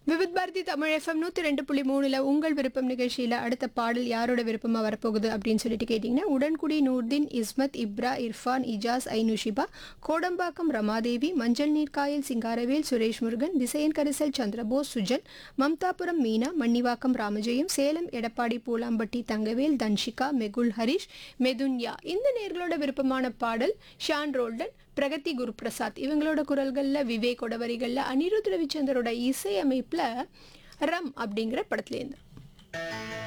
Vividh Bharathi Tamil FM நூற்றி ரெண்டு புள்ளி மூணுல உங்கள் விருப்பம் நிகழ்ச்சியில் அடுத்த பாடல் யாரோட விருப்பமாக வரப்போகுது அப்படின்னு சொல்லிட்டு கேட்டிங்கன்னா உடன்குடி நூர்தீன் இஸ்மத் இப்ரா இர்ஃபான் இஜாஸ் ஐனுஷிபா கோடம்பாக்கம் ரமாதேவி மஞ்சள் நீர்க்காயல் சிங்காரவேல் சுரேஷ் முருகன் திசையன் கரிசல் சந்திரபோஸ் சுஜன் மம்தாபுரம் மீனா மன்னிவாக்கம் ராமஜெயம் சேலம் எடப்பாடி பூலாம்பட்டி தங்கவேல் தன்ஷிகா மெகுல் ஹரிஷ் மெதுன்யா இந்த நேர்களோட விருப்பமான பாடல் ஷான் ரோல்டன் பிரகதி குரு பிரசாத் இவங்களோட குரல்களில் விவேக்கோட வரிகளில் அனிருத் ரவிச்சந்தரோட இசையமைப்பில் ரம் அப்படிங்கிற படத்துலேருந்து